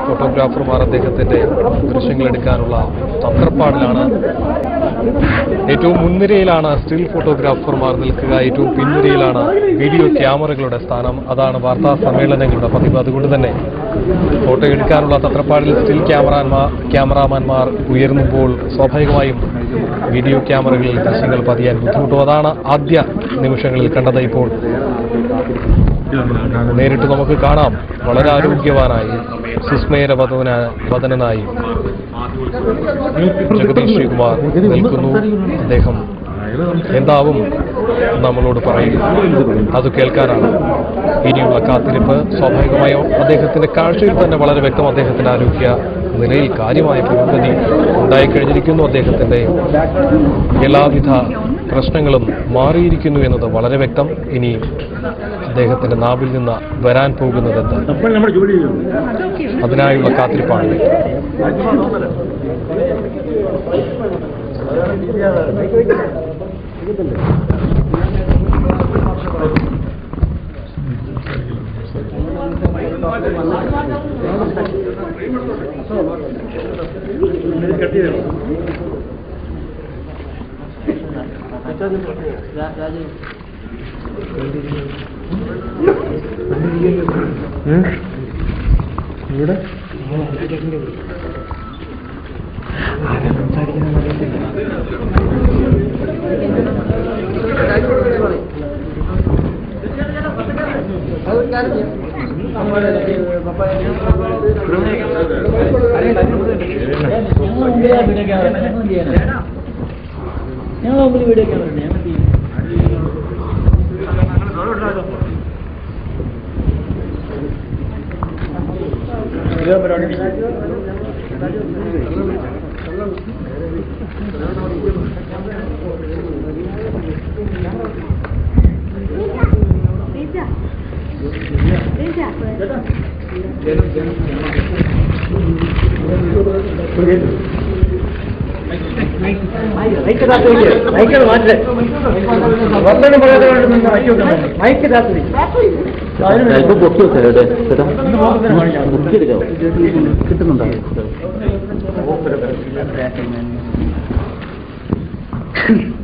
ഫോട്ടോഗ്രാഫർമാർ അദ്ദേഹത്തിന്റെ ദൃശ്യങ്ങൾ എടുക്കാനുള്ള തത്രപ്പാടിലാണ് ഏറ്റവും മുൻനിരയിലാണ് സ്റ്റിൽ ഫോട്ടോഗ്രാഫർമാർ നിൽക്കുക ഏറ്റവും പിൻനിരയിലാണ് വീഡിയോ ക്യാമറകളുടെ സ്ഥാനം അതാണ് വാർത്താ സമ്മേളനങ്ങളുടെ പതിവ് അതുകൊണ്ട് തന്നെ ഫോട്ടോ എടുക്കാനുള്ള തത്രപ്പാടിൽ സ്റ്റിൽ ക്യാമറാമാർ ക്യാമറാമാൻമാർ ഉയർന്നുമ്പോൾ സ്വാഭാവികമായും വീഡിയോ ക്യാമറകളിൽ ദൃശ്യങ്ങൾ പതിയാൻ ബുദ്ധിമുട്ടും അതാണ് ആദ്യ നിമിഷങ്ങളിൽ കണ്ടത് ഇപ്പോൾ നേരിട്ട് നമുക്ക് കാണാം വളരെ ആരോഗ്യവാനായി സുസ്മേര വദന വദനനായി ജഗദീഷ് ശ്രീകുമാർ നിൽക്കുന്നു അദ്ദേഹം എന്താവും നമ്മളോട് പറയും അത് കേൾക്കാനാണ് ഇനിയുള്ള കാത്തിരിപ്പ് സ്വാഭാവികമായും അദ്ദേഹത്തിന്റെ കാഴ്ചയിൽ തന്നെ വളരെ വ്യക്തം അദ്ദേഹത്തിന്റെ ആരോഗ്യ നിലയിൽ കാര്യമായ പുരോഗതി ഉണ്ടായിക്കഴിഞ്ഞിരിക്കുന്നു അദ്ദേഹത്തിന്റെ എല്ലാവിധ പ്രശ്നങ്ങളും മാറിയിരിക്കുന്നു എന്നത് വളരെ വ്യക്തം ഇനി അദ്ദേഹത്തിന്റെ നാവിൽ നിന്ന് വരാൻ പോകുന്നതെന്ത് അപ്പോൾ നമ്മുടെ ജോലി ചെയ്യുന്നു അതിനായുള്ള കാത്തിരിപ്പാണ് കട്ട് ചെയ്തോ ഇവിടെ ഞങ്ങൾ മുമ്പിൽ വീഡിയോ ക്യാമറ ഉണ്ട് ഞങ്ങൾ ചെയ്യും മൈക്കത് മാറ്റേ വർദ്ധനം പറയാതെ മൈക്ക് താത്തി അല്പം പൊക്കി വെക്കാം കേട്ടോ ചേട്ടാ ബുക്ക് എടുക്കാവോ കിട്ടുന്നുണ്ടോ കിട്ടുന്നുണ്ടോ